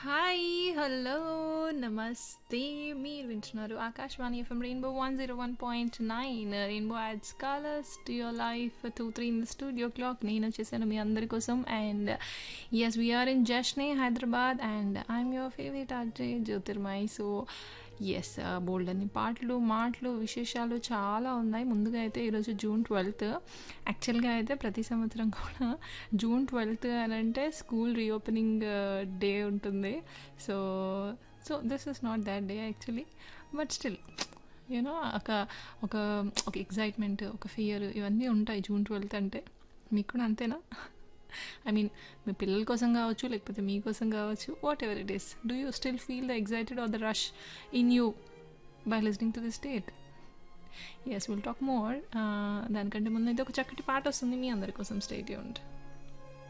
hi hello నమస్తే మీరు వింటున్నారు Akashvani FM rainbow one zero one point nine rainbow adds colours to your life two three in the studio clock నేను వచ్చేసాను మీ అందరి కోసం and as we are in Jashn-e Hyderabad and I'm your favourite RJ Jyotirmay so as bold అన్ని పాటలు మాటలు విశేషాలు చాలా ఉన్నాయి ముందుగా అయితే ఈరోజు జూన్ ట్వెల్త్ యాక్చువల్గా అయితే ప్రతి సంవత్సరం కూడా జూన్ ట్వెల్త్ అని అంటే స్కూల్ రీఓపెనింగ్ డే ఉంటుంది so so this is not that day actually but still you know ఒక ఒక ఒక ఎగ్జైట్మెంట్ ఒక ఫియర్ ఇవన్నీ ఉంటాయి జూన్ ట్వెల్త్ అంటే మీకు కూడా అంతేనా ఐ మీన్ మీ పిల్లల కోసం కావచ్చు లేకపోతే మీకోసం కావచ్చు whatever it is do you still feel the excited or the rush in you by listening to the state as will talk more దానికంటే ముందు అయితే ఒక చక్కటి పాట వస్తుంది మీ అందరి కోసం స్టేట్ ఉంట్